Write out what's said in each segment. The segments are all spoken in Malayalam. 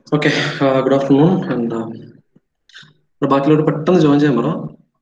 ഓക്കെ ഗുഡ് ആഫ്റ്റർനൂൺ എന്താ ബാക്കിയുള്ളവർ പെട്ടെന്ന് ജോയിൻ ചെയ്യാൻ പറ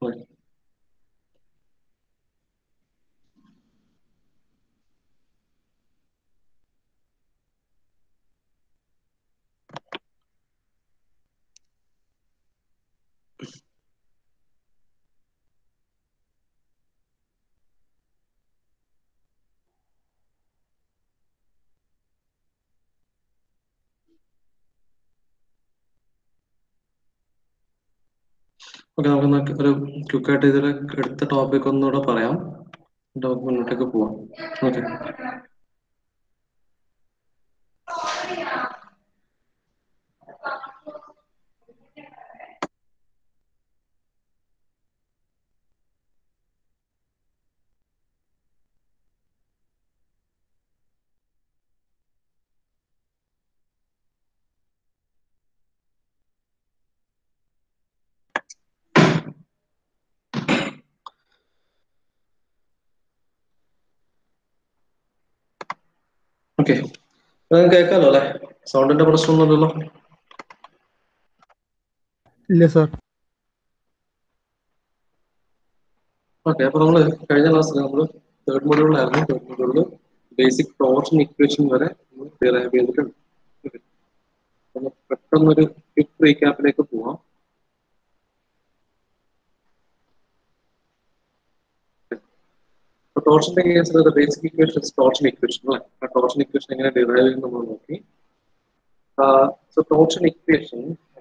ഓക്കെ നമുക്ക് ഒരു ക്വിക്കായിട്ട് ഇതിൽ എടുത്ത ടോപ്പിക് ഒന്നുകൂടെ പറയാം എന്നിട്ട് നമുക്ക് മുന്നോട്ടേക്ക് പോവാം ഓക്കെ ഓക്കെ കേൾക്കാലോ അല്ലെ സൗണ്ടിന്റെ പ്രശ്നമൊന്നുമില്ലല്ലോ ഇല്ല സാർ ഓക്കെ അപ്പൊ നമ്മള് കഴിഞ്ഞ ക്ലാസ്സിൽ നമ്മൾ തേർഡ് മൊഡ്യൂളിലായിരുന്നു തേർഡ് മൊഡ്യൂളിൽ ബേസിക് ടോർഷൻ ഇക്വേഷൻ വരെ നമ്മൾ ഡിറൈവ് ചെയ്തിട്ടുണ്ട് Okay. അപ്പൊ പെട്ടെന്നൊരു ക്വിക്ക് റീക്യാപ്പിലേക്ക് പോവാം ടോർഷന്റെ കേസിൽ ബേസിക് ഇക്വേഷൻ ടോർഷൻ ഇക്വേഷൻ അല്ലെ ആ ടോർഷൻ ഇക്വേഷൻ എങ്ങനെ ഡിറൈവ് ചെയ്യും നമ്മൾ നോക്കി so torsion equation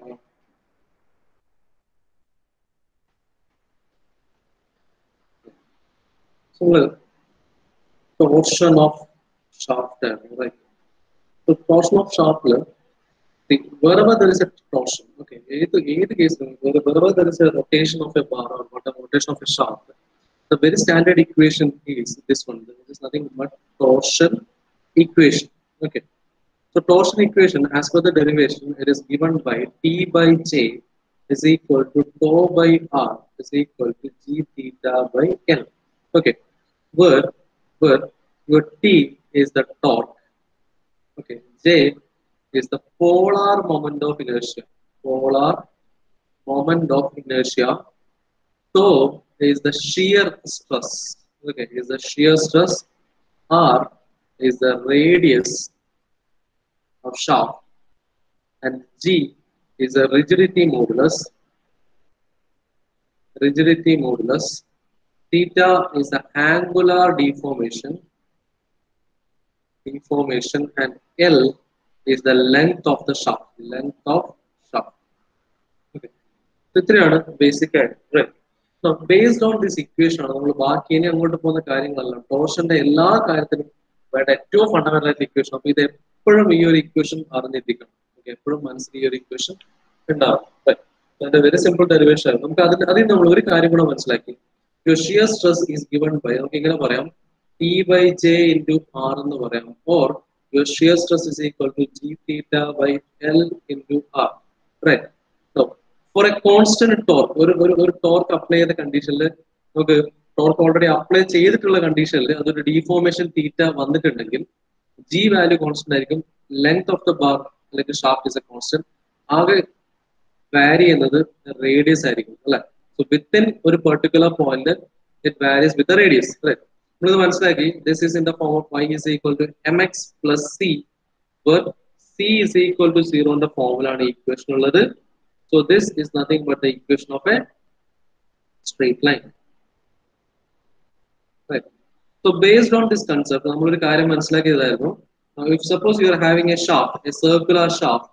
So, torsion of shaft, right? So, torsion of shaft, the, wherever there is a torsion, okay, either, either case, wherever there is a rotation of a bar or whatever rotation of a shaft, the very standard equation is this one. There is nothing but torsion equation. Okay. So, torsion equation, as per the derivation, it is given by T by J is equal to tau by R is equal to G theta by L. Okay where where your T is the torque, okay, J is the polar moment of inertia, polar moment of inertia. So is the shear stress, okay, is the shear stress. R is the radius of shaft, and G is the rigidity modulus. Rigidity modulus theta is the angular deformation deformation and L is the length of the shaft length of shaft okay ഇത്രയാണ് ബേസിക് ആയിട്ട് So, based on this equation ആണ് നമ്മൾ ബാക്കി ഇനി അങ്ങോട്ട് പോകുന്ന കാര്യങ്ങളെല്ലാം ടോർഷന്റെ എല്ലാ കാര്യത്തിനും വേണ്ട ഏറ്റവും ഫണ്ടമെന്റൽ ആയിട്ടുള്ള ഇക്വേഷൻ അപ്പൊ ഇത് എപ്പോഴും ഈ ഒരു ഇക്വേഷൻ അറിഞ്ഞിരിക്കണം ഓക്കെ എപ്പോഴും മനസ്സിൽ ഈ ഒരു ഇക്വേഷൻ ഉണ്ടാവും അതിന്റെ വെരി സിമ്പിൾ ഡെറിവേഷൻ ആണ് നമുക്ക് അതിന് അതിൽ നമ്മൾ ഒരു കാര്യം കൂടെ മനസ്സിലാക്കി your shear stress is given by നമുക്ക് ഇങ്ങനെ പറയാം T by J into R എന്ന് പറയാം or your shear stress is equal to G theta by L into R right so for a constant torque ഒരു ഒരു ഒരു ടോർക്ക് അപ്ലൈ ചെയ്ത കണ്ടീഷനിൽ നമുക്ക് ടോർക്ക് ഓൾറെഡി അപ്ലൈ ചെയ്തിട്ടുള്ള കണ്ടീഷനിൽ അതൊരു ഡീഫോർമേഷൻ തീറ്റ വന്നിട്ടുണ്ടെങ്കിൽ ജി വാല്യൂ കോൺസ്റ്റന്റ് ആയിരിക്കും ലെങ്ത് ഓഫ് ദ ബാർ അല്ലെങ്കിൽ ഷാഫ്റ്റ് ഇസ് എ കോൺസ്റ്റന്റ് ആകെ വാരി ചെയ്യുന്നത് റേഡിയസ് ആയിരിക്കും അല്ലെ സോ വിത്തിൻ ഒരു particular point it varies with radius നമ്മളിത് മനസ്സിലാക്കി this is in the form of y is equal to M X plus C C is equal to സീറോന്റെ ഫോമിലാണ് ഇക്വേഷൻ ഉള്ളത് so this is nothing but the equation of a straight line so based on this concept നമ്മളൊരു കാര്യം മനസ്സിലാക്കിയതായിരുന്നു if suppose you are having a shaft a circular shaft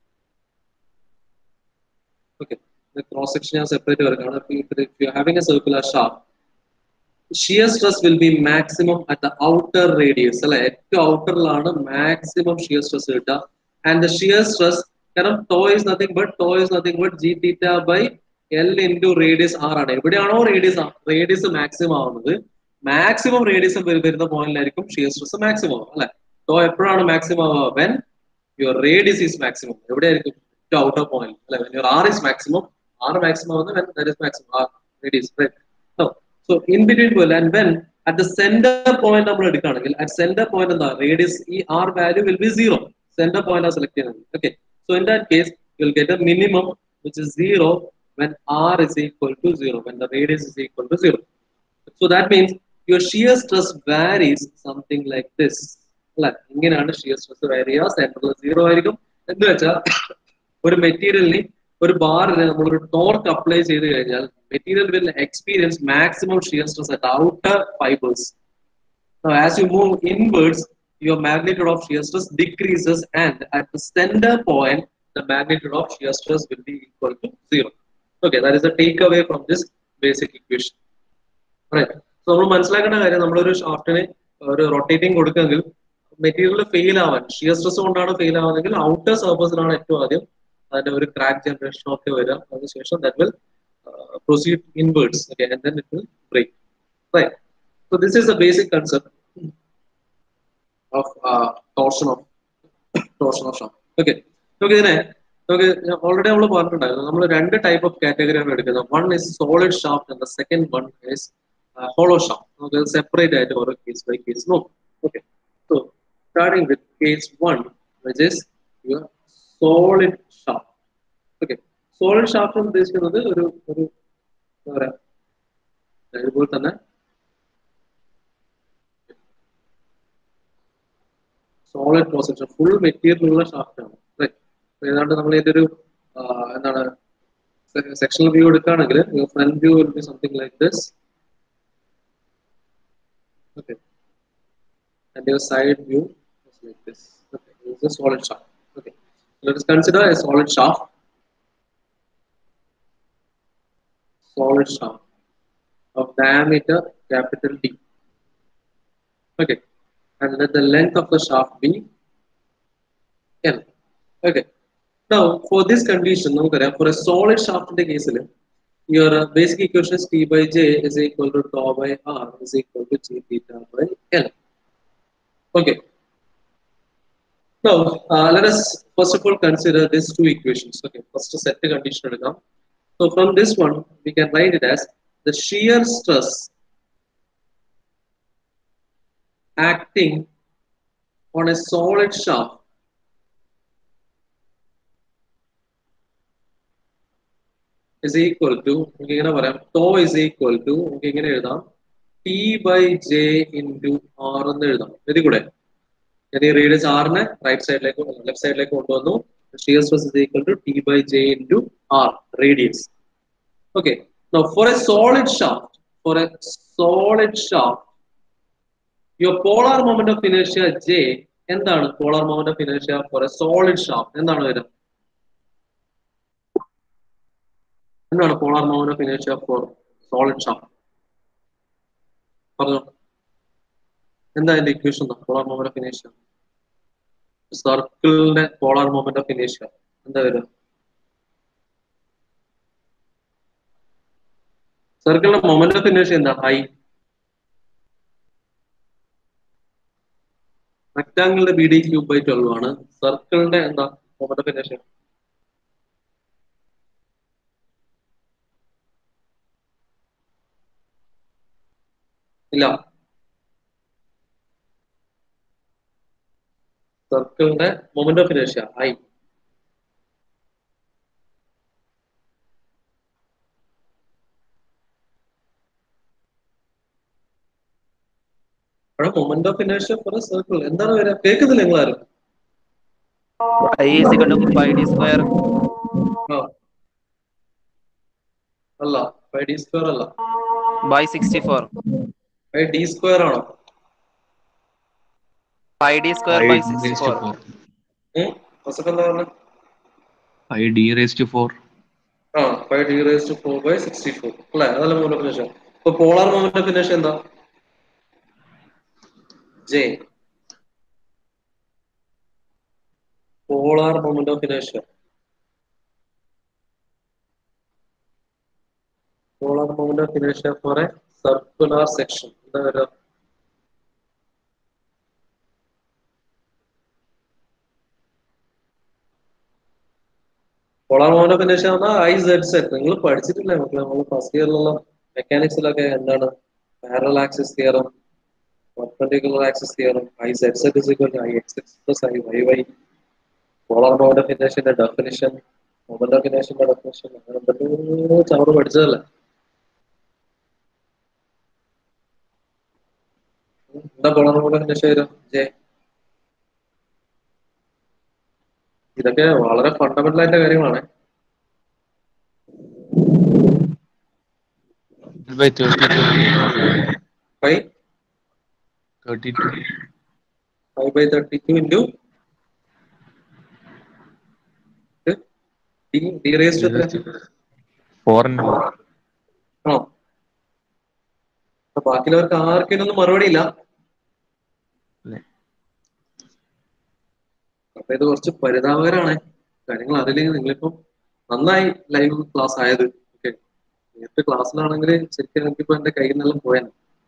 okay the cross section ഞാൻ സെപ്പറേറ്റ് വരക്കാണ് if you are having a circular shaft shear stress will be maximum at the outer radius അല്ലെ ഏറ്റവും ഔട്ടറിലാണ് മാക്സിമം shear stress കിട്ടുക and the shear stress കാരണം tau is nothing but tau is nothing but g theta by l into radius r ആണ് എവിടെയാണോ റേഡിയസ് റേഡിയസ് മാക്സിമം ആവുന്നത് മാക്സിമം റേഡിയസ് വരുന്ന പോയിന്റിലായിരിക്കും ഷിയർ സ്ട്രെസ് മാക്സിമം ആവും അല്ലെ tau എപ്പോഴാണ് മാക്സിമം ആവുക when your radius is maximum എവിടെയായിരിക്കും to outer point. Like when your R is maximum, R maximum when that is maximum, R radius, right? So, so in between well and when at the center point നമ്മൾ എടുക്കുകയാണെങ്കിൽ at center point എന്താ radius ഈ R value will be zero. Center point ആണ് സെലക്ട് ചെയ്യുന്നത് okay So in that case, you'll get a minimum which is zero when r is equal to zero, when the radius is equal to zero. So that means your shear stress varies something like this. അല്ല ഇങ്ങനെയാണ് ഷിയർ സ്ട്രെസ് വയർ ചെയ്യുക സെന്ററിൽ സീറോ ആയിരിക്കും എന്ന് വെച്ചാൽ ഒരു മെറ്റീരിയലിന് ഒരു ബാറിന് നമ്മളൊരു ടോർക്ക് അപ്ലൈ ചെയ്ത് കഴിഞ്ഞാൽ material will experience maximum shear stress at outer fibres as you move inwards your magnitude of shear stress decreases and at the center point the magnitude of shear stress will be equal to zero okay that is the takeaway from this basic equation right so നമ്മൾ മനസ്സിലാക്കേണ്ട കാര്യം നമ്മളൊരു ഷാഫ്റ്റിന് ഒരു റൊട്ടേറ്റിംഗ് കൊടുക്കുമെങ്കിൽ മെറ്റീരിയൽ ഫെയിൽ ആവാൻ ഷിയർ സ്ട്രെസ് കൊണ്ടാണ് ഫെയിൽ ആവുന്നതെങ്കിൽ ഔട്ടർ സർഫസിലാണ് ഏറ്റവും ആദ്യം അതിന്റെ ഒരു ക്രാക്ക് ജനറേഷൻ ഒക്കെ വരിക അതിനുശേഷം that will proceed inwards okay and then it will break right so this is the basic concept of uh, torsion of torsion of shock okay നമുക്ക് ഇതിനെ നമുക്ക് ഓൾറെഡി നമ്മൾ പറഞ്ഞിട്ടുണ്ടായിരുന്നു നമ്മൾ രണ്ട് ടൈപ്പ് ഓഫ് കാറ്റഗറിയാണ് എടുക്കുന്നത് one is solid shaft and second one is hollow shaft നമുക്ക് സെപ്പറേറ്റ് ആയിട്ട് ഓരോ കേസ് ബൈ കേസ് നോക്കാം okay so starting with case one which is your solid shaft okay solid shaft ഉദ്ദേശിക്കുന്നത് ഒരു ഒരു എന്താ പറയാ ഇതുപോലെ തന്നെ സോളിഡ് പോസിഷൻ ഫുൾ മെറ്റീരിയൽ ഉള്ള ഷാഫ്റ്റ് ആണ് ഏതാണ്ട് നമ്മൾ ഇതിന്റെ ഒരു എന്താണ് സെക്ഷണൽ വ്യൂ എടുക്കുകയാണെങ്കിൽ front view will be something like this okay and your side view is like this okay this is a solid shaft okay let us consider a solid shaft solid shaft of diameter capital D okay and let the length of the shaft be L. Okay. Now, for this condition, നമുക്കറിയാം for a solid shaft in the case, your uh, basic equation is T by J is equal to tau by R is equal to G theta by L. Okay. Now, uh, let us first of all consider these two equations. Okay, first set the condition എടുക്കാം. So from this one, we can write it as the shear stress acting on a solid shaft is equal to നമുക്ക് ഇങ്ങനെ പറയാം ടോ is equal to നമുക്ക് ഇങ്ങനെ എഴുതാം T by J into R എന്ന് എഴുതാം എഴുതി കൂടെ ഞാൻ ഈ റേഡിയസ് ആറിനെ റൈറ്റ് സൈഡിലേക്ക് ലെഫ്റ്റ് സൈഡിലേക്ക് കൊണ്ടുവന്നു shear stress is equal to T by J into R radius okay Now for a solid shaft, for a solid shaft, your polar moment of inertia J എന്താണ് polar moment of inertia for a solid shaft എന്താണ് വരിക എന്താണ് polar moment of inertia for solid shaft പറഞ്ഞോ എന്താ അതിന്റെ equation polar moment of inertia സർക്കിളിന്റെ polar moment of inertia എന്താ വരിക സർക്കിളിന്റെ മൊമെന്റ് ഓഫ് ഇനേഴ്ഷ്യ എന്താ ഹൈ റെക്ടാങ്കിളിന്റെ B D cube by twelve ആണ് സർക്കിളിന്റെ എന്താ മൊമെന്റ് ഓഫ് ഇനേഴ്ഷ്യ ഇല്ല സർക്കിളിന്റെ മൊമെന്റ് ഓഫ് ഇനേഴ്ഷ്യ ഹൈ അവിടെ moment of inertia for circle എന്താണ് വരിക കേൾക്കുന്നില്ല നിങ്ങൾ ആരും I is equal to pi d square ആ. അല്ല ഫൈവ് ഡി സ്ക്വയർ അല്ല by 64. ഫൈവ് ഡി സ്ക്വയർ ആണോ Pi d square by 64. ഉം? വസഫ് എന്താ പറഞ്ഞത് pi d raised to 4 ആ five D raise to four by sixty four അല്ലേ അതല്ല മൊമെന്റ് ഓഫ് ഇനേഴ്ഷ്യ ഇപ്പൊ പോളാർ മൊമെന്റ് ഓഫ് ഇനേഴ്ഷ്യ എന്താ J polar moment of inertia polar moment of inertia for a circular section എന്താ വരിക polar moment of inertia എന്നാൽ ഐ സെഡ് സെറ്റ് നിങ്ങൾ പഠിച്ചിട്ടില്ലേ മക്കളെ നമ്മൾ ഫസ്റ്റ് ഇയറിലുള്ള മെക്കാനിക്സിലൊക്കെ എന്താണ് parallel axis theorem perpendicular axis theorem I Z Z is equal to I X X plus I Y Y polar moment of ഇനേഷന്റെ ഡെഫിനിഷൻ മൊമെന്റ് ഓഫ് ഇനേഷന്റെ ഡെഫിനിഷൻ അങ്ങനെ എന്തൊക്കെയോ ചവറ് പഠിച്ചതല്ലേ എന്താ പോളാർ മോഡ് ഓഫ് ഇനേഷൻ വരും ജെ ഇതൊക്കെ വളരെ ഫണ്ടമെന്റൽ ആയിട്ട് കാര്യങ്ങളാണ് by 32 ഫൈവ് 32 five by thirty two into D raised എത്ര 4 and ആണോ അപ്പൊ ബാക്കിയുള്ളവർക്ക് ആർക്കും ഒന്നും മറുപടി ഇല്ല ഇല്ല. അപ്പൊ ഇത് കുറച്ച് പരിതാപകരമാണ് കാര്യങ്ങൾ അറിയില്ലെങ്കിൽ നിങ്ങളിപ്പം നന്നായി ലൈവ് ക്ലാസ് ആയത് ഓക്കെ നേരത്തെ ക്ലാസ്സിലാണെങ്കിൽ ശരിക്കും എനിക്കിപ്പോ എന്റെ കയ്യിൽ നിന്നെല്ലാം പോയാൽ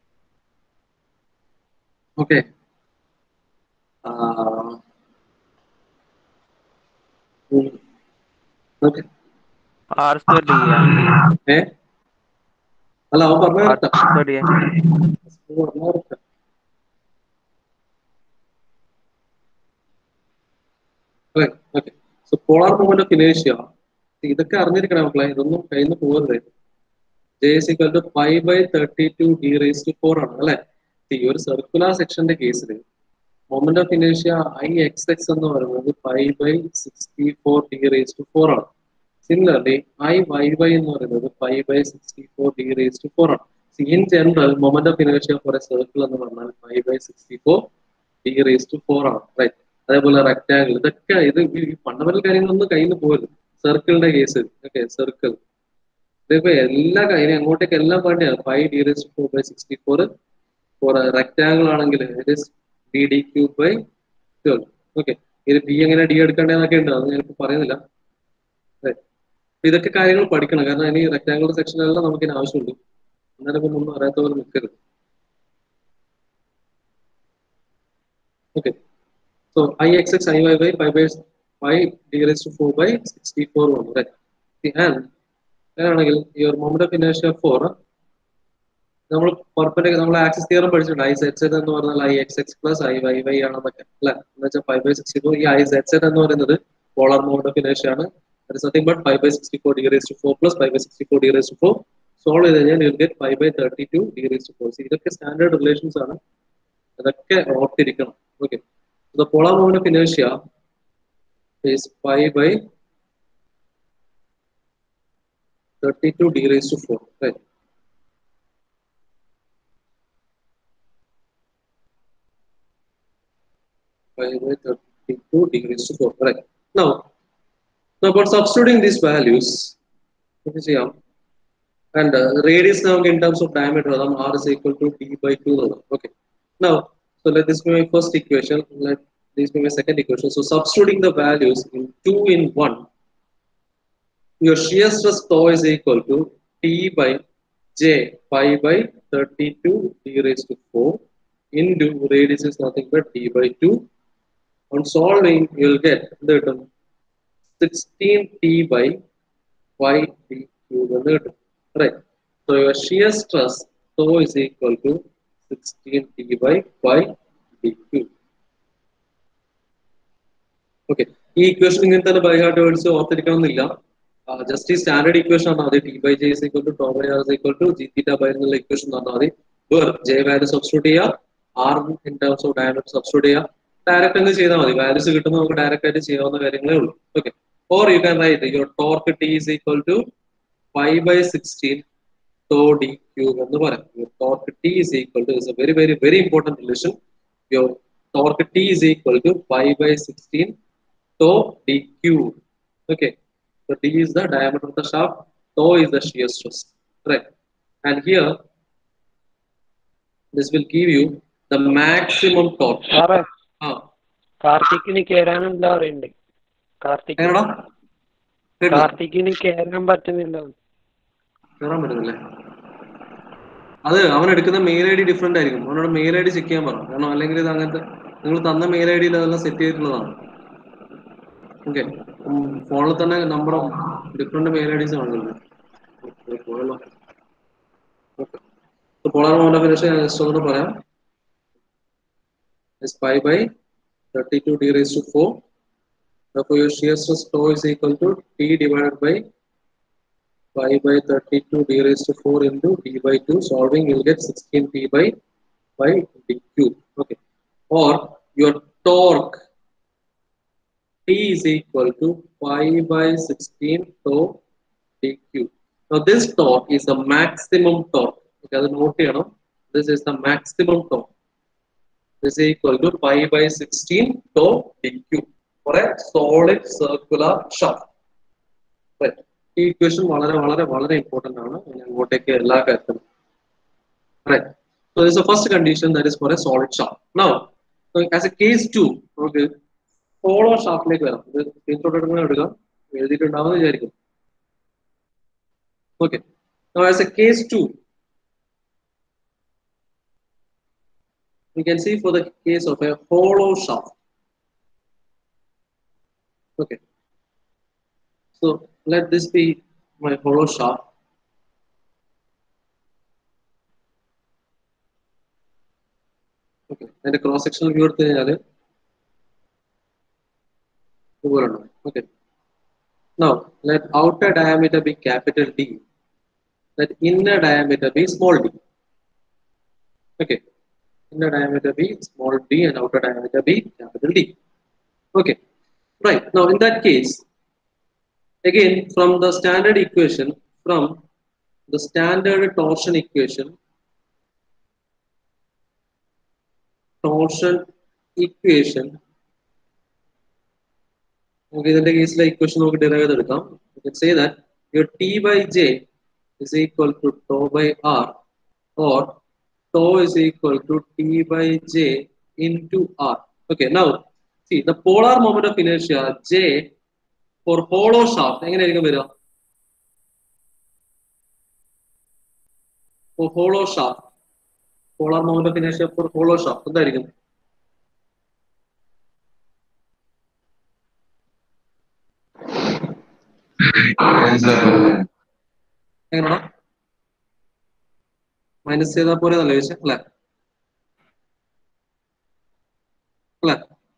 okay okay R square D ഏ അല്ല അവൻ പറഞ്ഞു R square D okay so polar movement of ഇനേഷ്യ ഇതൊക്കെ അറിഞ്ഞിരിക്കണം മക്കളെ ഇതൊന്നും കയ്യിൽ നിന്ന് പോകരുത് J is equal to five by thirty two D raise to four ആണ് അല്ലെ ഈ ഒരു സർക്കുലർ സെക്ഷന്റെ കേസിൽ മൊമെന്റ് ഓഫ് ഇനേഷ്യ ഐ എക്സ് എക്സ് എന്ന് പറയുന്നത് five by sixty four D raise to four ആണ് സിമിലർലി ഐ വൈ വൈ എന്ന് പറയുന്നത് five by sixty four D raise to four ആണ് ഇൻ ജനറൽ മൊമെന്റ് ഓഫ് ഇനേഷ്യ ഫോർ എ സർക്കിൾ എന്ന് പറഞ്ഞാൽ five by sixty four D raise to four ആണ് റൈറ്റ് അതേപോലെ റെക്ടാങ്കിൾ ഇതൊക്കെ ഇത് ഈ ഫണ്ടമെന്റൽ കാര്യങ്ങളൊന്നും കയ്യിൽ നിന്ന് പോകരുത് സർക്കിളിന്റെ കേസ് ഓക്കെ സർക്കിൾ ഇതിപ്പോ എല്ലാ കാര്യം അങ്ങോട്ടേക്ക് എല്ലാം വേണ്ടിയാണ് five D raise four by sixty four for rectangle ആണെങ്കിൽ D D cube by twelve okay ഇത് ഡി എങ്ങനെ ഡി എടുക്കേണ്ടതെന്നൊക്കെ ഉണ്ട് അത് ഞാനിപ്പോ പറയുന്നില്ല Right. അപ്പൊ ഇതൊക്കെ കാര്യങ്ങൾ പഠിക്കണം കാരണം ഇനി റെക്ടാങ്കിൾ സെക്ഷനെല്ലാം നമുക്ക് ഇനി ആവശ്യമുണ്ട് അന്നേരം ഇപ്പൊ ഒന്നും അറിയാത്ത പോലെ നിൽക്കരുത് okay so I X X I Y by five by five D raise to four by sixty four വന്നു റൈറ്റ് ആൻഡ് അങ്ങനെയാണെങ്കിൽ യുവർ മൊമെന്റ് ഓഫ് ഇനേഷ്യ ഫോർ നമ്മൾ പെർഫെക്റ്റ് നമ്മൾ ആക്സിസ് തിയറം പഠിച്ചിട്ടുണ്ട് ഐ സെറ്റ് സെറ്റ് എന്ന് പറഞ്ഞാൽ I X X plus I Y Y ആണെന്നൊക്കെ അല്ലെ എന്ന് വെച്ചാൽ ഫൈവ് ബൈ സിക്സ്റ്റി ഫോർ ഈ ഐ സെറ്റ് സെറ്റ് എന്ന് പറയുന്നത് പോളാർ മൊമെന്റ് ഓഫ് ഇനേഷ്യ ആണ് nothing but five by sixty four D raise to four plus five by sixty four D raise to four solve ചെയ്ത് കഴിഞ്ഞാൽ you get five by thirty two D raise to four ഇതൊക്കെ സ്റ്റാൻഡേർഡ് റിലേഷൻസ് ആണ് അതൊക്കെ ഓർത്തിരിക്കണം okay the polar moment of ഇനേഷ്യ is 5 by 32 d raised to 4 right Five by 32 d raised to 4 right now now for substituting these values what is here and uh, radius now in terms of diameter adam r is equal to d by 2 now. okay now so let this be my first equation let this be my second equation so substituting the values in 2 in 1 your shear stress tau is equal to t by j 5 by 32 d raised to 4 into radius is nothing but d by 2 on solving you'll get the term 16 t by 5 d cube എന്ന് കിട്ടും right so your shear stress tau is equal to 16 t by 5 d cube okay ഈ ഇക്വേഷൻ ഇങ്ങനെ തന്നെ ബൈ ഹാർട്ട് വേർഡ്സ് ഓർത്തിരിക്കണമെന്നില്ല ജസ്റ്റ് ഈ സ്റ്റാൻഡേർഡ് ഇക്വേഷൻ ആണ് മതി T by J is equal to tau by R is equal to G theta by എന്നുള്ള ഇക്വേഷൻ പറഞ്ഞാൽ മതി വേർ ജെ വാല്യൂ സബ്സ്റ്റിറ്റ്യൂട്ട് ചെയ്യുക R in terms of diamond substitute ചെയ്യുക ഡയറക്റ്റ് അങ്ങ് ചെയ്താൽ മതി വാല്യൂസ് കിട്ടുമ്പോൾ നമുക്ക് ഡയറക്റ്റ് ആയിട്ട് ചെയ്യാവുന്ന കാര്യങ്ങളേ ഉള്ളൂ okay or you can write your torque T is equal to five by sixteen tau D cube എന്ന് പറയാം your torque T is equal to is a very very very important relation your torque T is equal to five by sixteen tau d cube. Okay, so d is the diameter of the shaft, tau is the shear stress. Right, and here this will give you the maximum torque. സാറേ Ah, കാർത്തിക്കിന് കേറാനെന്താ പറയണ്ടേ കാർത്തിക് എങ്ങനെടാ കേട്ടില്ല? കാർത്തിക്കിന് കേറാൻ പറ്റുന്നില്ല കേറാൻ പറ്റുന്നില്ലേ അത് അവൻ എടുക്കുന്ന മെയിൽ ഐ ഡി ഡിഫറെന്റ് ആയിരിക്കും അവനോട് മെയിൽ ഐ ഡി ചെക്ക് ചെയ്യാൻ പറഞ്ഞു കാരണം അല്ലെങ്കിൽ ഇത് അങ്ങനത്തെ നിങ്ങൾ തന്ന മെയിൽ ഐ ഡിയിൽ അതെല്ലാം സെറ്റ് ചെയ്തിട്ടുള്ളതാണ് ഓക്കെ ഫോണിൽ തന്നെ number different mail I Ds ആണല്ലോ പോയല്ലോ ഓക്കെ പോളാർ മൗണ്ട് ഓഫ് ഇനേഷ്യ ജസ്റ്റ് ഒന്നുകൂടെ പറയാം is 5 by 32 d raised to 4 Therefore, your shear stress tau is equal to T divided by pi by 32 d raised to 4 into d by 2. Solving, you'll get 16 t by by d cube. Okay. Or your torque T is equal to pi by 16 tau d cube. Now this torque is the maximum torque. Okay, അത് note ചെയ്യണം. This is the maximum torque. This is equal to pi by 16 tau d cube for a solid circular shaft. Right. ഈ ഇക്വേഷൻ വളരെ വളരെ വളരെ ഇമ്പോർട്ടന്റ് ആണ് ഞാൻ അങ്ങോട്ടേക്ക് എല്ലാ കാര്യത്തിലും Right. So this is the first condition that is for a solid shaft. Now, so as a case two, okay, hollow ഷാഫ്റ്റിലേക്ക് വരാം ഇത് സ്ക്രീൻഷോട്ട് എടുക്കുന്ന എടുക്കാം എഴുതിയിട്ടുണ്ടാവുമെന്ന് വിചാരിക്കും okay as a case two we can see for the case of a hollow shaft okay so let this be my hollow shaft okay അതിന്റെ ക്രോസ് സെക്ഷണൽ വ്യൂ എടുത്തു കഴിഞ്ഞാല് ഇതുപോലുണ്ടാവും okay now let outer diameter be capital D let inner diameter be small d okay inner diameter be small d and outer diameter be capital D okay right now in that case again from the standard equation from the standard torsion equation torsion equation നമുക്ക് ഇതിന്റെ കേസിലെ ഇക്വേഷൻ നമുക്ക് ഡിറൈവ് ചെയ്തെടുക്കാം say that your T by J is equal to tau by R or tau is equal to T by J into R okay now see the polar moment of ഇനേഷ്യ ജെ ഫോർ ഹോളോ ഷാഫ്റ്റ് എങ്ങനെയായിരിക്കും വരിക for hollow shaft polar moment of ഇനേഷ്യ ഫോർ ഹോളോ ഷാഫ്റ്റ് എന്തായിരിക്കും എങ്ങനെയാണോ മൈനസ് ചെയ്താൽ പോരെ നല്ല ചോദിച്ചാൽ അല്ലേ അല്ലേ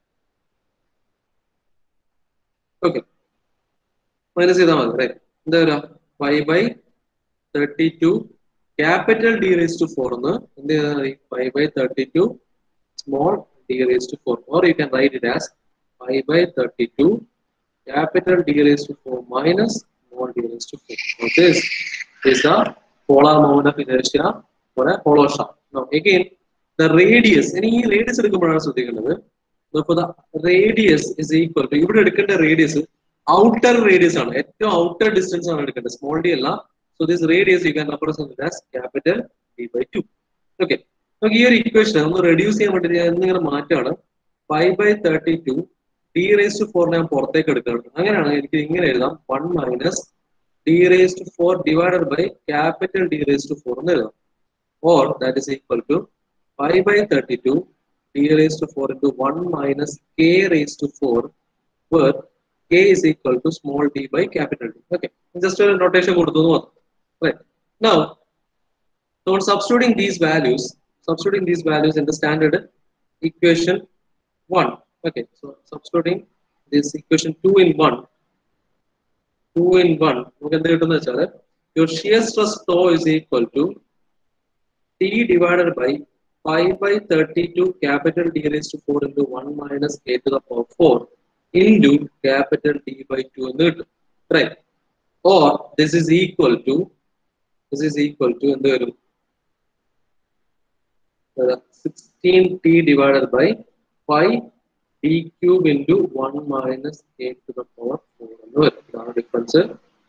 ഓക്കെ മൈനസ് ചെയ്താൽ മതി റൈറ്റ് എന്താ വരാ five by thirty two capital D raise to four എന്ന് എന്ത് ചെയ്താൽ മതി five by thirty two small D raise to four or you can write it as five by thirty two capital D raised to 4 minus small d raised to 4. So this is the polar moment of inertia for a hollow shaft. Now again, the radius, ഇനി ഈ radius എടുക്കുമ്പോഴാണ് ശ്രദ്ധിക്കേണ്ടത് for the radius is equal to ഇവിടെ എടുക്കേണ്ട റേഡിയസ് ഔട്ടർ റേഡിയസ് ആണ് ഏറ്റവും ഔട്ടർ ഡിസ്റ്റൻസ് ആണ് എടുക്കേണ്ടത് സ്മോൾ ഡി അല്ല so this radius you can represent as capital D by two okay നമുക്ക് ഈ ഒരു ഇക്വേഷൻ ഒന്ന് റെഡ്യൂസ് ചെയ്യാൻ വേണ്ടി ഞാൻ ഇങ്ങനെ മാറ്റാണ് five by thirty two D raise to four ഞാൻ പുറത്തേക്ക് എടുക്കണം അങ്ങനെയാണ് എനിക്ക് ഇങ്ങനെ എഴുതാം one minus D raise to four divided by capital D raise to four എന്ന് എഴുതാം or that is equal to five by thirty two D raise to four into one minus K raise to four where K is equal to small D by capital D okay just ഒരു നൊട്ടേഷൻ കൊടുത്തു എന്ന് മാത്രം right now So on substituting these values, substituting these values in the standard equation 1. Okay, so substituting this equation 2 in 1. 2 in 1. നമുക്ക് എന്ത് കിട്ടുന്ന വെച്ചാൽ your shear stress tau is equal to T divided by 5 by 32 capital D raised to 4 into 1 minus A to the power 4 into capital D by 2 എന്ന് കിട്ടും. Right. Or this is equal to this is equal to എന്ത് വരും uh, 16t divided by 5 d cube into 1 minus a to the power 4 എന്ന് വരും ഇതാണ് ഡിഫറൻസ്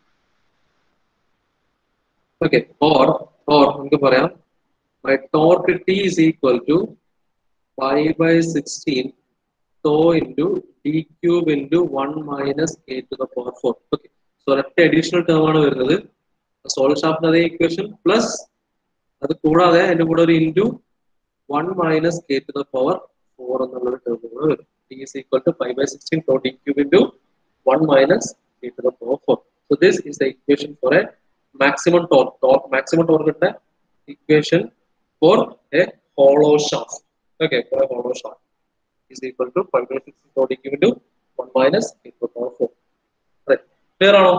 ഓക്കെ ഓർ ഓർ നമുക്ക് പറയാം my torque t is equal to 5 by 16 tau into d cube into 1 minus a to the power 4 okay so ഒരൊറ്റ അഡീഷണൽ ടേം ആണ് വരുന്നത് സോൾവ് ഷാഫ്റ്റിന് അതേ ഇക്വേഷൻ പ്ലസ് അത് കൂടാതെ അതിന്റെ കൂടെ ഒരു into one minus K to the power four എന്നുള്ള ഒരു ടേം കൂടെ വരും T is equal to five by sixteen tau D cube into one minus K to the power four so this is the equation for a maximum torque torque maximum ടോർക്കിന്റെ equation for a hollow shaft okay for a hollow shaft is equal to 5 by 16 tau d cube into one minus A to power four clear ആണോ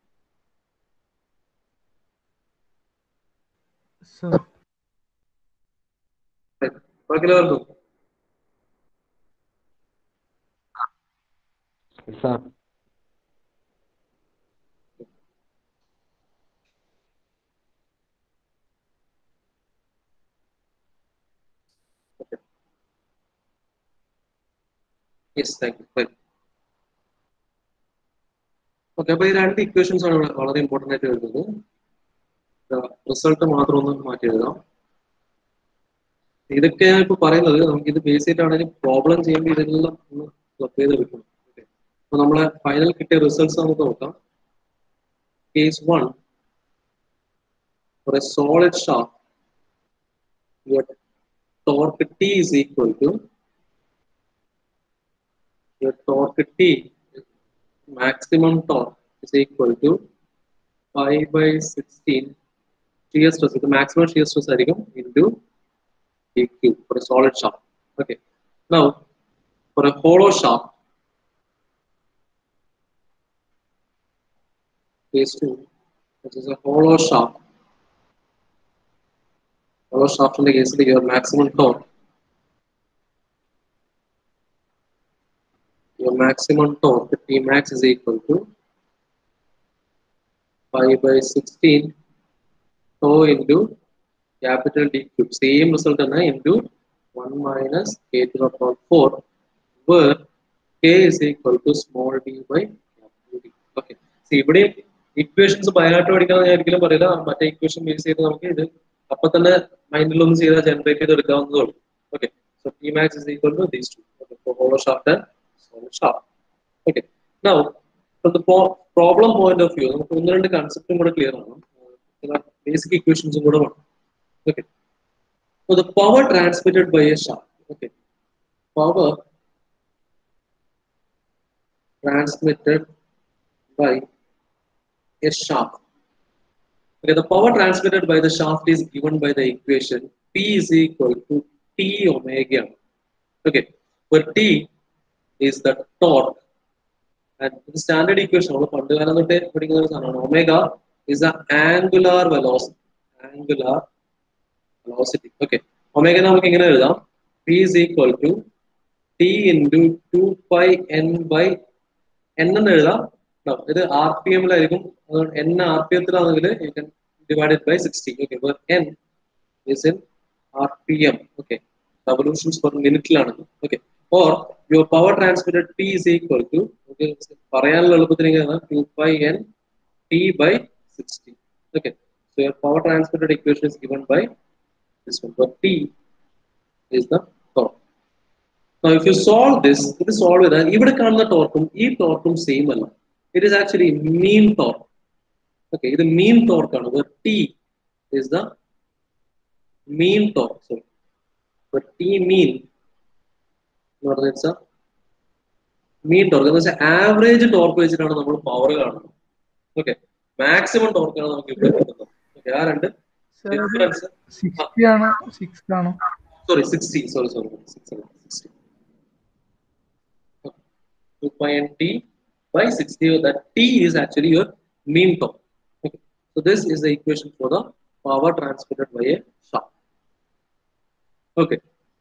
സർ ബാക്കിയുള്ളവർക്കും sir yes thank you okay അപ്പൊ ഈ രണ്ട് ഇക്വേഷൻസ് ആണ് ഇവിടെ വളരെ ഇമ്പോർട്ടന്റ് ആയിട്ട് വരുന്നത് റിസൾട്ട് മാത്രം ഒന്ന് മാറ്റി എഴുതാം ഇതൊക്കെ ഞാൻ ഇപ്പൊ പറയുന്നത് നമുക്ക് ഇത് ബേസ് ചെയ്തിട്ടാണെങ്കിൽ പ്രോബ്ലം ചെയ്യുമ്പോൾ ഇതെല്ലാം ഒന്ന് ക്ലബ് ചെയ്തെടുക്കണം ഓക്കെ അപ്പൊ നമ്മളെ ഫൈനൽ കിട്ടിയ റിസൾട്ട്സ് നമുക്ക് നോക്കാം case one for a solid shaft, your torque T is equal to your torque T, maximum torque is equal to 5 by 16 shear stress. The maximum shear stress ആയിരിക്കും into dq for a solid shaft. Okay. Now, for a hollow shaft, case 2, which is a hollow shaft, hollow shaft in the case of your maximum torque your maximum torque T max is equal to 5 by 16 tau into capital D cube. Same result and into 1 minus k to the power 4 where k is equal to small d by capital D. Okay. See, ഇവിടെ ഇക്വേഷൻസ് ബയായിട്ട് പഠിക്കണം ഞാൻ ഒരിക്കലും പറയില്ല മറ്റേ ഇക്വേഷൻ ബേസ് ചെയ്ത് നമുക്ക് ഇത് അപ്പൊ തന്നെ മൈൻഡിൽ ഒന്ന് ചെയ്താൽ ജനറേറ്റ് ചെയ്ത് എടുക്കാവുന്നതേ ഉള്ളൂ okay so T max is equal to these two okay for hollow shaft and solid shaft. Okay. Now, from the po- problem point of view, നമുക്ക് ഒന്ന് രണ്ട് കൺസെപ്റ്റും കൂടെ ക്ലിയർ ആണ് ചില ബേസിക് ഇക്വേഷൻസും കൂടെ വേണം okay So the power transmitted by a shaft. Okay. Power transmitted by a shaft. Okay, the power transmitted by the shaft is given by the equation P is equal to T omega. Okay, where T is the torque and the standard equation നമ്മൾ പണ്ട് കാലം തൊട്ടേ പഠിക്കുന്ന ഒരു സാധനമാണ് omega is the angular velocity angular velocity okay omega നമുക്ക് ഇങ്ങനെ എഴുതാം P is equal to T into two pi N by N എന്ന് എഴുതാം ട്ടോ. ഇത് ആർ പി എമ്മിലായിരിക്കും അതുകൊണ്ട് എൻ ആർ പി എത്തിലാണെങ്കിൽ you can divided by sixty okay N is in R P M okay revolutions per മിനിറ്റിലാണ് okay or your power transmitted T is equal to പറയാനുള്ള എളുപ്പത്തിന് two by N T by sixty okay so your power transmitted equation is given by this one for T is the torque. Now, if you solve this, ഇത് സോൾവ് ചെയ്താൽ ഇവിടെ കാണുന്ന ടോർക്കും ഈ ടോർക്കും സെയിം അല്ല it is actually mean torque okay ഇത് മീൻ ടോർക്ക് ആണ് T is the mean torque sorry T mean എന്ന് പറഞ്ഞാൽ ഇറ്റ്സ് മീൻ ടോർക്ക് എന്ന് വെച്ചാൽ ആവറേജ് ടോർക്ക് വെച്ചിട്ടാണ് നമ്മൾ പവർ കാണുന്നത് ഓക്കെ മാക്സിമം ടോർക്കാണ് നമുക്ക് ഇവിടെ കിട്ടുന്നത് ഓക്കെ ആ രണ്ട് സർ അത് ഡിഫറൻസ് സിക്സ്റ്റി ആണോ സിക്സ് ആണോ sorry 60 sorry sorry 60 60 2 pi n t by 60 that t is actually your mean torque okay so this is the equation for the power transmitted by a shaft okay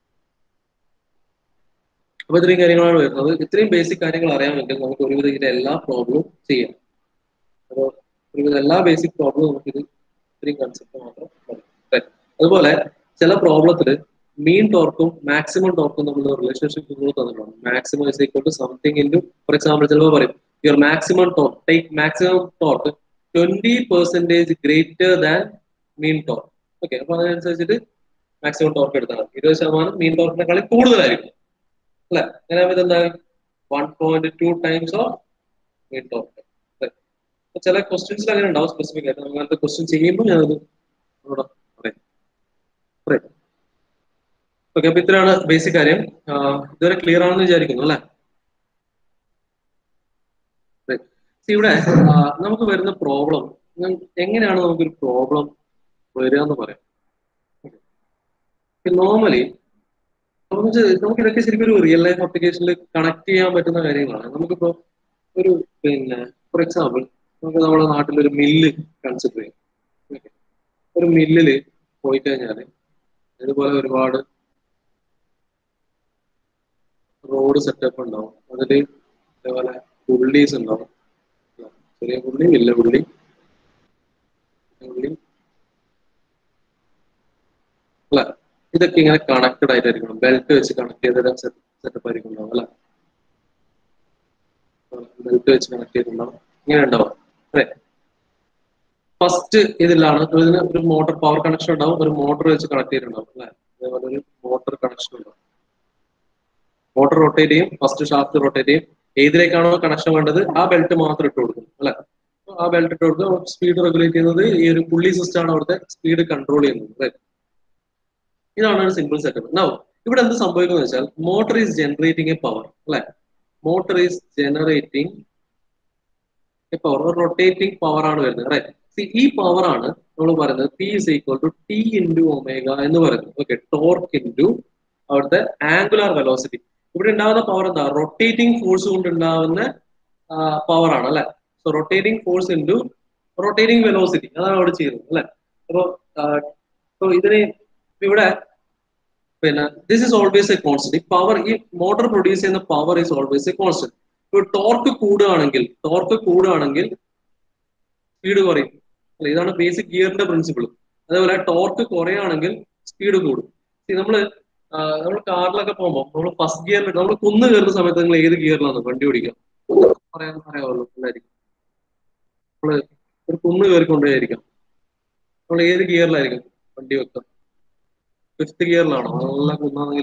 അപ്പൊ ഇത്രയും കാര്യങ്ങളാണ് വരുന്നത് ഇത്രയും ബേസിക് കാര്യങ്ങൾ അറിയാമെങ്കിൽ നമുക്ക് ഒരുവിധ ഇതിന്റെ എല്ലാ പ്രോബ്ലവും ചെയ്യാം അപ്പോൾ ഒരുവിധ എല്ലാ ബേസിക് പ്രോബ്ലവും നമുക്ക് ഇത് ഇത്രയും കൺസെപ്റ്റ് മാത്രം മതി Right. അതുപോലെ ചില പ്രോബ്ലത്തിൽ മീൻ ടോർക്കും മാക്സിമം ടോർക്കും തമ്മിലുള്ള റിലേഷൻഷിപ്പ് നിങ്ങൾ തന്നിട്ടുണ്ട് maximum is equal to something into for example ചിലപ്പോൾ പറയും your maximum torque take maximum torque twenty percentage greater than mean torque okay അപ്പൊ അതിനനുസരിച്ചിട്ട് മാക്സിമം ടോർക്ക് എടുത്താൽ മതി ഇരുപത് ശതമാനം മീൻ ടോർക്കിനെക്കാളും കൂടുതലായിരിക്കും അല്ലെ അങ്ങനെ ആവുമ്പോൾ എന്താ one point two times of mean torque ചില ക്വസ്റ്റ്യൻസിൽ അങ്ങനെ ഉണ്ടാവും സ്പെസിഫിക് ആയിട്ട് നമ്മൾ അങ്ങനത്തെ ക്വസ്റ്റ്യൻ ചെയ്യുമ്പോൾ ഞാനത് ഇവിടെ പറയാം പറയാം ഓക്കെ അപ്പൊ ഇത്രയാണ് ബേസിക് കാര്യം ആഹ് ഇതുവരെ ക്ലിയർ ആണെന്ന് വിചാരിക്കുന്നു അല്ലെ ഇവിടെ ആഹ് നമുക്ക് വരുന്ന പ്രോബ്ലം എങ്ങനെയാണ് നമുക്കൊരു പ്രോബ്ലം വരിക എന്ന് പറയാം നോർമലി നമുക്ക് നമുക്ക് ഇതൊക്കെ ശരിക്കും ഒരു റിയൽ ലൈഫ് ആപ്ലിക്കേഷനിൽ കണക്ട് ചെയ്യാൻ പറ്റുന്ന കാര്യങ്ങളാണ് നമുക്കിപ്പോ ഒരു പിന്നെ ഫോർ എക്സാമ്പിൾ നമുക്ക് നമ്മുടെ നാട്ടിൽ ഒരു മില്ല് കൺസിഡർ ചെയ്യാം Okay. ഒരു മില്ലില് പോയി കഴിഞ്ഞാല് ഇതുപോലെ ഒരുപാട് റോഡ് സെറ്റപ്പ് ഉണ്ടാവും അതില് ഇതേപോലെ പുള്ളീസ് ഉണ്ടാവും ചെറിയ പുള്ളി വലിയ പുള്ളി പുള്ളി അല്ല ഇതൊക്കെ ഇങ്ങനെ കണക്റ്റഡ് ആയിട്ടായിരിക്കണം ബെൽറ്റ് വെച്ച് കണക്ട് ചെയ്ത സെറ്റപ്പ് ആയിരിക്കും ഉണ്ടാവും അല്ലെ ബെൽറ്റ് വെച്ച് കണക്ട് ചെയ്തിട്ടുണ്ടാവും ഇങ്ങനെ ഉണ്ടാവും അല്ലെ ഫസ്റ്റ് ഇതിലാണ് ഇതിന് ഒരു മോട്ടോർ പവർ കണക്ഷൻ ഉണ്ടാവും ഒരു മോട്ടോർ വെച്ച് കണക്ട് ചെയ്തിട്ടുണ്ടാവും അല്ലെ അതേപോലെ ഒരു മോട്ടോർ കണക്ഷൻ ഉണ്ടാവും മോട്ടോർ റൊട്ടേറ്റ് ചെയ്യും ഫസ്റ്റ് ഷാഫ്റ്റ് റൊട്ടേറ്റ് ചെയ്യും ഏതിലേക്കാണോ കണക്ഷൻ വേണ്ടത് ആ ബെൽറ്റ് മാത്രം ഇട്ട് കൊടുക്കും അല്ലെ അപ്പൊ ആ ബെൽറ്റ് ഇട്ട് കൊടുക്കുക സ്പീഡ് റെഗുലേറ്റ് ചെയ്യുന്നത് ഈ ഒരു പുള്ളി സിസ്റ്റം ആണ് അവിടുത്തെ സ്പീഡ് കൺട്രോൾ ചെയ്യുന്നത് അല്ലെ ഇതാണ് ഒരു സിമ്പിൾ സെറ്റപ്പ് നൗ ഇവിടെ എന്ത് സംഭവിക്കുന്നത് വെച്ചാൽ motor is generating a power അല്ലെ motor is generating a power rotating power ആണ് വരുന്നത് റൈറ്റ് ഈ പവർ ആണ് നമ്മൾ പറയുന്നത് P is equal to T into omega എന്ന് പറയുന്നത് ഓക്കെ ടോർക്ക് ഇൻറ്റു അവിടുത്തെ ആംഗുലാർ വെലോസിറ്റി ഇവിടെ ഉണ്ടാകുന്ന പവർ എന്താ റൊട്ടേറ്റിംഗ് ഫോഴ്സ് കൊണ്ട് ഉണ്ടാകുന്ന പവർ ആണ് അല്ലെ so rotating force into rotating velocity അതാണ് അവിടെ ചെയ്യുന്നത് അല്ലെ അപ്പോ സോ ഇതിന് ഇവിടെ പിന്നെ this is always a constant ഈ പവർ ഈ മോട്ടോർ പ്രൊഡ്യൂസ് ചെയ്യുന്ന power is always a constant ഇപ്പോൾ ടോർക്ക് കൂടുകയാണെങ്കിൽ ടോർക്ക് കൂടുകയാണെങ്കിൽ സ്പീഡ് കുറയും അല്ല ഇതാണ് ബേസിക് ഗിയറിന്റെ പ്രിൻസിപ്പിൾ അതേപോലെ ടോർക്ക് കുറയുകയാണെങ്കിൽ സ്പീഡ് കൂടും നമ്മള് നമ്മൾ കാറിലൊക്കെ പോകുമ്പോൾ നമ്മൾ ഫസ്റ്റ് ഗിയറിൽ നമ്മൾ കുന്ന് കയറുന്ന സമയത്ത് നിങ്ങൾ ഏത് ഗിയറിലാണ് വണ്ടി ഓടിക്കുക പറയാൻ പറയാമല്ലോ എല്ലായിരിക്കും നമ്മള് ഒരു കുന്ന് കയറിക്കൊണ്ടേയിരിക്കാം നമ്മൾ ഏത് ഗിയറിലായിരിക്കും വണ്ടി വെക്കുക ഫിഫ്ത് ഗിയറിലാണോ നല്ല കുന്നാണെങ്കിൽ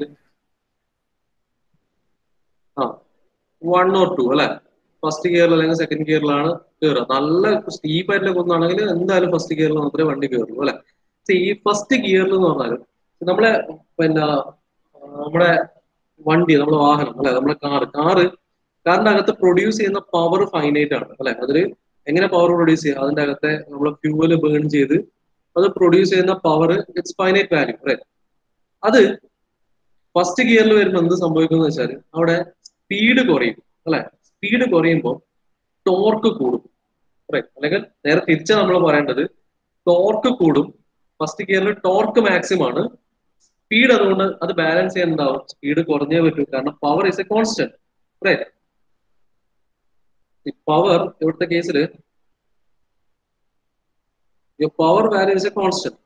ആ വൺ ഓർ ടു അല്ലെ ഫസ്റ്റ് ഗിയറിൽ അല്ലെങ്കിൽ സെക്കൻഡ് ഗിയറിലാണ് കയറുക നല്ല സ്റ്റീപ്പ് ആയിട്ടുള്ള കുന്നാണെങ്കിൽ എന്തായാലും ഫസ്റ്റ് ഗിയറിൽ മാത്രമേ വണ്ടി കയറുള്ളൂ അല്ലെ ഈ ഫസ്റ്റ് ഗിയറിൽ എന്ന് പറഞ്ഞാൽ നമ്മളെ പിന്നെ നമ്മുടെ വണ്ടി നമ്മുടെ വാഹനം അല്ലെ നമ്മുടെ കാറ് കാറ് കാറിന്റെ അകത്ത് പ്രൊഡ്യൂസ് ചെയ്യുന്ന പവർ ഫൈനൈറ്റ് ആണ് അല്ലെ അതിൽ എങ്ങനെ പവർ പ്രൊഡ്യൂസ് ചെയ്യുക അതിന്റെ അകത്തെ നമ്മൾ ഫ്യൂവല് ബേൺ ചെയ്ത് അത് പ്രൊഡ്യൂസ് ചെയ്യുന്ന power it's finite value right അത് ഫസ്റ്റ് ഗിയറിൽ വരുമ്പോൾ എന്ത് സംഭവിക്കുന്നു വെച്ചാൽ അവിടെ സ്പീഡ് കുറയും അല്ലെ സ്പീഡ് കുറയുമ്പോൾ ടോർക്ക് കൂടും റൈറ്റ് അല്ലെങ്കിൽ നേരെ തിരിച്ച നമ്മൾ പറയേണ്ടത് ടോർക്ക് കൂടും ഫസ്റ്റ് ഗിയറിൽ ടോർക്ക് മാക്സിമം ആണ് സ്പീഡ് അതുകൊണ്ട് അത് ബാലൻസ് ചെയ്യാൻ എന്താവും സ്പീഡ് കുറഞ്ഞേ പറ്റൂ കാരണം power is a constant right power ഇവിടുത്തെ കേസിൽ power value is a constant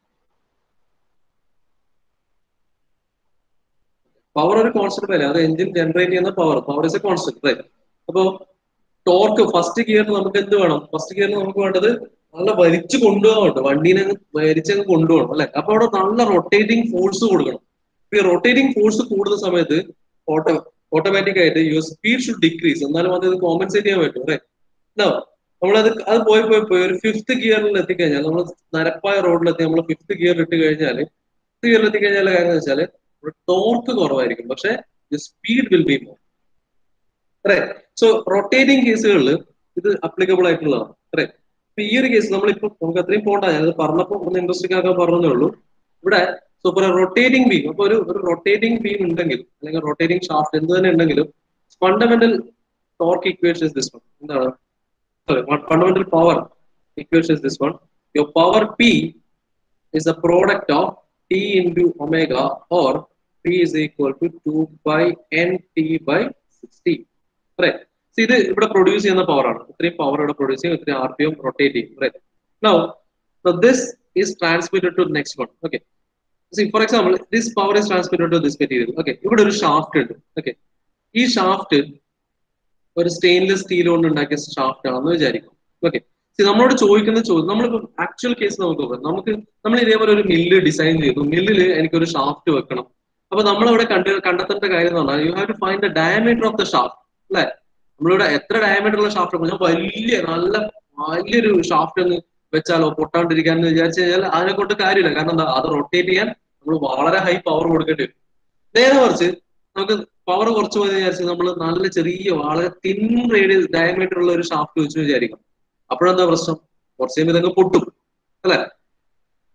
power ഒരു കോൺസ്റ്റന്റ് വാല്യൂ അത് എഞ്ചിൻ ജനറേറ്റ് ചെയ്യുന്ന power power is a constant right അപ്പോ ടോർക്ക് ഫസ്റ്റ് ഗിയറിൽ നമുക്ക് എന്ത് വേണം ഫസ്റ്റ് ഗിയറിൽ നമുക്ക് വേണ്ടത് നല്ല വലിച്ചു കൊണ്ടുപോകാനുണ്ട് വണ്ടീനെ വലിച്ചങ്ങ് കൊണ്ടുപോകണം അല്ലെ അപ്പൊ അവിടെ നല്ല റൊട്ടേറ്റിംഗ് ഫോഴ്സ് കൊടുക്കണം ഈ റൊട്ടേറ്റിംഗ് ഫോഴ്സ് കൂടുന്ന സമയത്ത് ഓട്ടോ ഓട്ടോമാറ്റിക് ആയിട്ട് യുവർ സ്പീഡ് ഷുഡ് ഡിക്രീസ് എന്നാലും അത് കോമ്പൻസേറ്റ് ചെയ്യാൻ പറ്റും അല്ലേ നമ്മളത് അത് പോയി പോയി പോയി ഒരു ഫിഫ്ത്ത് ഗിയറിൽ എത്തിക്കഴിഞ്ഞാൽ നമ്മൾ നരപ്പായ റോഡിലെത്തി നമ്മൾ ഫിഫ്ത്ത് ഗിയറിൽ ഇട്ട് കഴിഞ്ഞാൽ ഫിഫ്ത്ത് ഗിയറിൽ എത്തിക്കഴിഞ്ഞാൽ കാര്യം എന്ന് വെച്ചാൽ ടോർക്ക് കുറവായിരിക്കും പക്ഷെ speed will be more right so rotating കേസുകളിൽ ഇത് അപ്ലിക്കബിൾ ആയിട്ടുള്ളതാണ് റൈറ്റ് അപ്പൊ ഈ ഒരു കേസ് നമ്മളിപ്പോ നമുക്ക് അത്രയും പോകണ്ട ഞാനത് പറഞ്ഞപ്പോൾ ഒന്ന് ഇൻട്രസ്റ്റിംഗ് ആക്കാൻ പറഞ്ഞതേ ഉള്ളൂ ഇവിടെ സോ ഫോർ റൊട്ടേറ്റിംഗ് ബീം അപ്പൊ ഒരു ഒരു റൊട്ടേറ്റിംഗ് ബീം ഉണ്ടെങ്കിൽ അല്ലെങ്കിൽ റൊട്ടേറ്റിംഗ് ഷാഫ്റ്റ് എന്ത് തന്നെ ഉണ്ടെങ്കിലും fundamental torque equation is this one എന്താണ് sorry fundamental power equation is this one your power P is the product of t into omega or p is equal to 2 by nt by 60 right so ഇത് ഇവിടെ പ്രൊഡ്യൂസ് ചെയ്യുന്ന പവർ ആണ് ഇത്രയും പവർ ഇവിടെ പ്രൊഡ്യൂസ് ചെയ്യും ഇത്രയും ആർ പി എം റൊട്ടേറ്റ് ചെയ്യും right now this is transmitted to next one okay see for example this power is transmitted to this material okay ഇവിടെ ഒരു ഷാഫ്റ്റ് ഉണ്ട് ഓക്കെ ഈ ഷാഫ്റ്റ് ഒരു സ്റ്റെയിൻലെസ് സ്റ്റീൽ കൊണ്ട് ഉണ്ടാക്കിയ ഷാഫ്റ്റ് ആണെന്ന് വിചാരിക്കും ഓക്കെ നമ്മളോട് ചോദിക്കുന്ന ചോദ്യം നമ്മളിപ്പോ ആക്ച്വൽ കേസ് നമുക്ക് നോക്കാം നമുക്ക് നമ്മൾ ഇതേപോലെ ഒരു മില്ല് ഡിസൈൻ ചെയ്തു മില്ലിൽ എനിക്കൊരു ഷാഫ്റ്റ് വെക്കണം അപ്പൊ നമ്മളിവിടെ കണ്ട് കണ്ടെത്തേണ്ട കാര്യം എന്ന് പറഞ്ഞാൽ you have to find the diameter of the shaft അല്ലെ നമ്മളിവിടെ എത്ര ഡയമീറ്റർ ഉള്ള ഷാഫ്റ്റ് ഞാൻ വലിയ നല്ല വലിയൊരു ഷാഫ്റ്റ് ഒന്ന് വെച്ചാലോ പൊട്ടാണ്ടിരിക്കാൻ എന്ന് വിചാരിച്ചു കഴിഞ്ഞാൽ അതിനെ കൊണ്ട് കാര്യമില്ല കാരണം എന്താ അത് റൊട്ടേറ്റ് ചെയ്യാൻ നമ്മൾ വളരെ ഹൈ പവർ കൊടുക്കേണ്ടി വരും നേരെ മറിച്ച് നമുക്ക് പവർ കുറച്ച് പോയി വിചാരിച്ച് നമ്മൾ നല്ല ചെറിയ വളരെ തിൻ റേഡിയസ് ഡയമീറ്റർ ഉള്ള ഒരു ഷാഫ്റ്റ് വെച്ച് വിചാരിക്കാം അപ്പോഴെന്താ പ്രശ്നം കുറച്ച് കഴിയുമ്പോൾ ഇതൊക്കെ പൊട്ടും അല്ലെ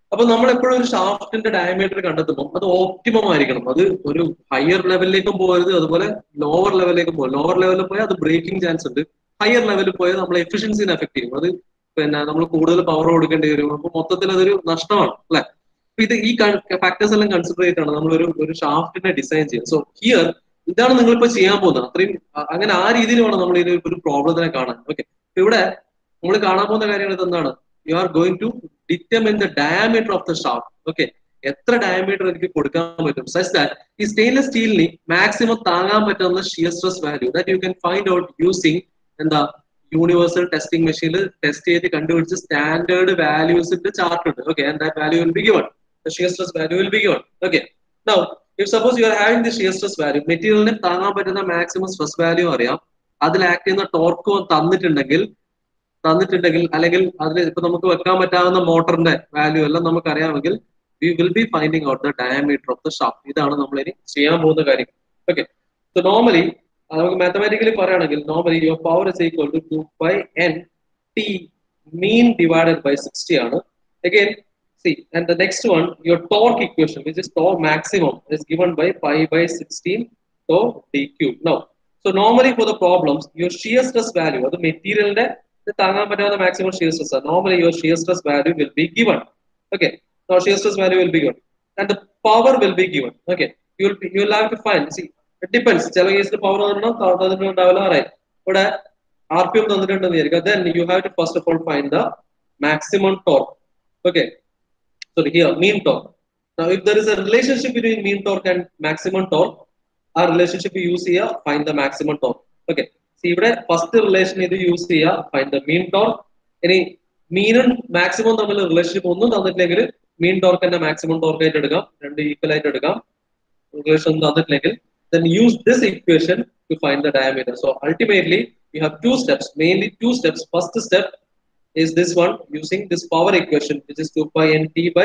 അപ്പൊ നമ്മൾ എപ്പോഴും ഒരു ഷാഫ്റ്റിന്റെ ഡയമീറ്റർ കണ്ടെത്തുമ്പോൾ അത് ഓപ്റ്റിമം ആയിരിക്കണം അത് ഒരു ഹയർ ലെവലിലേക്കും പോകരുത് അതുപോലെ ലോവർ ലെവലിലേക്കും പോകും ലോവർ ലെവലിൽ പോയാൽ അത് ബ്രേക്കിംഗ് ചാൻസ് ഉണ്ട് ഹയർ ലെവലിൽ പോയാൽ നമ്മൾ എഫിഷ്യൻസിനെ എഫക്ട് ചെയ്യും അത് പിന്നെ നമ്മൾ കൂടുതൽ പവർ കൊടുക്കേണ്ടി വരും അപ്പൊ മൊത്തത്തിൽ അതൊരു നഷ്ടമാണ് അല്ലെ അപ്പൊ ഇത് ഈ ഫാക്ടേഴ്സ് എല്ലാം കൺസിഡർ ചെയ്തിട്ടാണ് നമ്മൾ ഒരു ഒരു ഷാഫ്റ്റിനെ ഡിസൈൻ ചെയ്യുന്നത് സോ ഹിയർ ഇതാണ് നിങ്ങളിപ്പോ ചെയ്യാൻ പോകുന്നത് അത്രയും അ- അങ്ങനെ ആ രീതിയിൽ വേണം നമ്മൾ ഇതിൽ ഒരു പ്രോബ്ലത്തിനെ കാണാൻ ഓക്കെ ഇവിടെ നമ്മൾ കാണാൻ പോകുന്ന കാര്യങ്ങൾ എന്താണ് you are going to determine the diameter of the shaft okay എത്ര ഡയമീറ്റർ എനിക്ക് കൊടുക്കാൻ പറ്റും സച്ച് ദാറ്റ് ഈ സ്റ്റെയിൻലെസ് സ്റ്റീലിന് മാക്സിമം താങ്ങാൻ പറ്റുന്ന shear stress value that you can find out using എന്താ യൂണിവേഴ്സൽ ടെസ്റ്റിംഗ് മെഷീനിൽ ടെസ്റ്റ് ചെയ്ത് കണ്ടുപിടിച്ച് സ്റ്റാൻഡേർഡ് വാല്യൂസിന്റെ ചാർട്ട് ഉണ്ട് okay and that value will be given the shear stress value will be given. Okay. Now, if suppose you are having the shear stress value, മെറ്റീരിയലിന് താങ്ങാൻ പറ്റുന്ന മാക്സിമം സ്ട്രെസ് വാല്യൂ അറിയാം അതിൽ ആക്ട് ചെയ്യുന്ന ടോർക്ക് തന്നിട്ടുണ്ടെങ്കിൽ തന്നിട്ടുണ്ടെങ്കിൽ അല്ലെങ്കിൽ അതിൽ ഇപ്പൊ നമുക്ക് വെക്കാൻ പറ്റാവുന്ന മോട്ടറിന്റെ വാല്യൂ എല്ലാം നമുക്ക് അറിയാമെങ്കിൽ we will be finding out the diameter of the shaft ഇതാണ് നമ്മൾ ഇനി ചെയ്യാൻ പോകുന്ന കാര്യം ഓക്കെ സോ നോർമലി നമുക്ക് മാത്തമാറ്റിക്കലി പറയുകയാണെങ്കിൽ normally your power is equal to two by N T mean divided by sixty ആണ് again see and the next one your torque equation which is torque maximum is given by pi by 16 tau d cube now so normally for the problems your shear stress value അത് മെറ്റീരിയലിന്റെ താങ്ങാൻ പറ്റാവുന്ന maximum shear stress ആണ് normally your shear stress value will be given okay now shear stress value will be given and the power will be given okay you will be, you will have to find see it depends ചില കേസിൽ പവർ തന്നിട്ടുണ്ടാവില്ല അറിയാം ഇവിടെ ആർ പി എം തന്നിട്ടുണ്ടെന്ന് വിചാരിക്കുക then you have to first of all find the maximum torque okay sorry here mean torque now if there is a relationship between mean torque and maximum torque ആ relationship use ചെയ്യുക find the maximum torque okay see ഇവിടെ ഫസ്റ്റ് റിലേഷൻ ഇത് യൂസ് ചെയ്യുക find the mean torque ഇനി മീനും മാക്സിമം തമ്മിൽ റിലേഷൻഷിപ്പ് ഒന്നും തന്നിട്ടില്ലെങ്കിൽ മീൻ ടോർക്ക് തന്നെ മാക്സിമം ടോർക്ക് ആയിട്ട് എടുക്കാം രണ്ട് ഈക്വൽ ആയിട്ട് എടുക്കാം റിലേഷൻ ഒന്നും തന്നിട്ടില്ലെങ്കിൽ then use this equation to find the diameter so ultimately you have two steps mainly two steps first step is this one using this power equation which is 2 pi n t by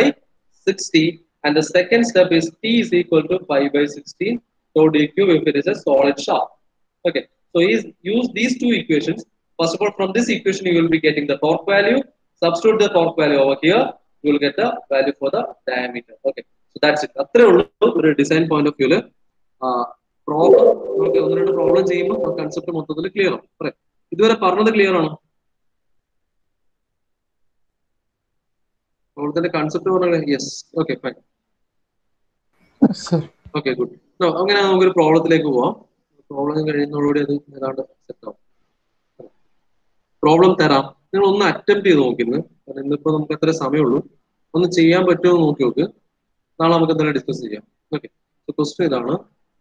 60 and the second step is t is equal to pi by 16 tau d cube if it is a solid shaft okay so is use these two equations first of all from this equation you will be getting the torque value substitute the torque value over here you will get the value for the diameter okay so that's it അത്രേ ഉള്ളൂ ഒരു ഡിസൈൻ പോയിന്റ് ഓഫ് വ്യൂല് പ്രോബ്ലം നമുക്ക് ഒന്ന് രണ്ട് പ്രോബ്ലം ചെയ്യുമ്പോൾ കൺസെപ്റ്റ് മൊത്തത്തിൽ ക്ലിയർ ആവും പറയാം ഇതുവരെ പറഞ്ഞത് ക്ലിയർ ആണോ പ്രോബ്ലത്തിന്റെ കൺസെപ്റ്റ് പറഞ്ഞാൽ yes okay fine sir okay good അങ്ങനെ നമുക്കൊരു പ്രോബ്ലത്തിലേക്ക് പോവാം പ്രോബ്ലം കഴിയുന്നതോടുകൂടി അത് ഏതാണ്ട് സെറ്റ് ആവും പ്രോബ്ലം തരാം നിങ്ങൾ ഒന്ന് അറ്റംപ്റ്റ് ചെയ്ത് നോക്കിന്ന് കാരണം ഇന്നിപ്പോ നമുക്ക് അത്ര സമയമുള്ളൂ ഒന്ന് ചെയ്യാൻ പറ്റുമോ എന്ന് നോക്കി നോക്ക് നാളെ നമുക്ക് എന്തായാലും ഡിസ്കസ് ചെയ്യാം ഓക്കെ ക്വസ്റ്റ്യൻ ഇതാണ്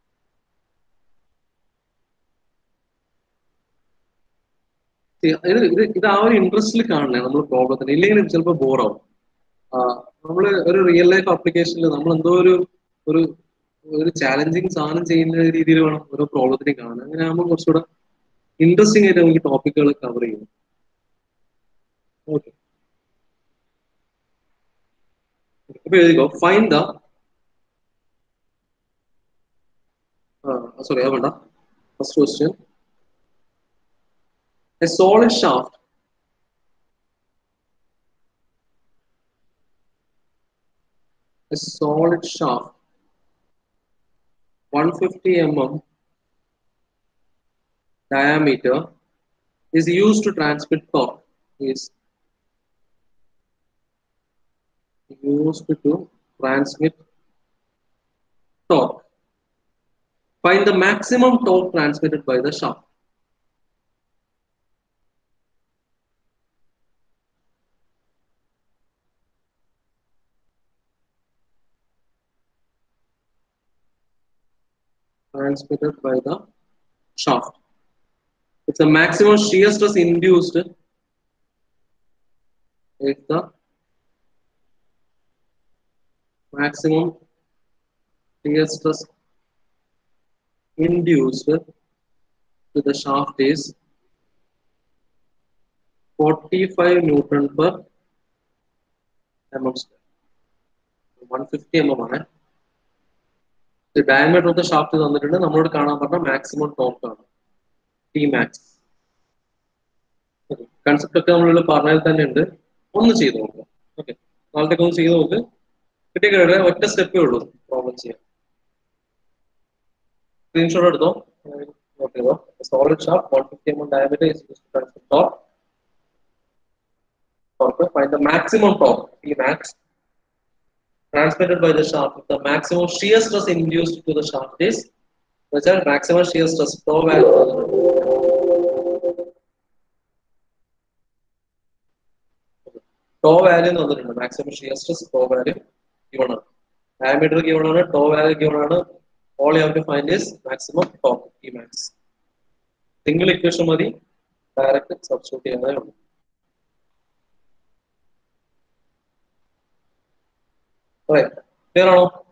See, ഇത് ഇത് ഇത് ആ ഒരു ഇൻട്രസ്റ്റിൽ കാണണേ നമ്മൾ പ്രോബ്ലത്തിന് ഇല്ലെങ്കിൽ ചിലപ്പോൾ ബോറാവും നമ്മൾ ഒരു റിയൽ ലൈഫ് ആപ്ലിക്കേഷനിൽ നമ്മൾ എന്തോ ഒരു ഒരു ഒരു ചാലഞ്ചിങ് സാധനം ചെയ്യുന്ന രീതിയിൽ വേണം ഓരോ പ്രോബ്ലത്തിനെ കാണാൻ അങ്ങനെ ആകുമ്പോൾ കുറച്ചുകൂടെ ഇൻട്രസ്റ്റിംഗ് ആയിട്ട് നമുക്ക് ടോപ്പിക്കുകൾ കവർ ചെയ്യും ഓക്കെ അപ്പൊ എഴുതിക്കോ ഫൈൻ ദ സോറി അത് വേണ്ട first question a solid shaft a solid shaft 150 mm diameter is used to transmit torque is used to transmit torque find the maximum torque transmitted by the shaft transmitted by the shaft. If the maximum shear stress induced, if the maximum shear stress induced to the shaft is 45 Newton per mm square. 150 mm ആണ് ഡയമീറ്റർ ഓഫ് ദ ഷാഫ്റ്റ് തന്നിട്ടുണ്ട് നമ്മളോട് കാണാൻ പറഞ്ഞ മാക്സിമം ടോർക്ക് ആണ് ടി മാക്സ് കൺസെപ്റ്റ് ഒക്കെ നമ്മളിവിടെ പറഞ്ഞതിൽ തന്നെ ഉണ്ട് ഒന്ന് ചെയ്ത് നോക്കാം ഓക്കെ നാളത്തേക്ക് ഒന്ന് ചെയ്ത് നോക്ക് കിട്ടിയ ഒറ്റ സ്റ്റെപ്പേ ഉള്ളൂ പ്രോബ്ലം ചെയ്യാൻ സ്ക്രീൻഷോട്ട് എടുത്തോ നോട്ട് ചെയ്തോ solid shaft one fifty M diameter is top torque, find the maximum torque, T max, transmitted by the shaft. If the maximum shear stress induced to the shaft is, which are maximum shear stress, tau value. tau value എന്ന് വന്നിട്ടുണ്ട് maximum shear stress tau value given ആണ് ഡയമീറ്റർ given ആണ് tau value given ആണ് all you have to find is maximum torque T max single equation മതി ഡയറക്റ്റ് സബ്സ്റ്റിറ്റ്യൂട്ട് ചെയ്യാനേ ഉള്ളൂ ക്ലിയർ ആണോ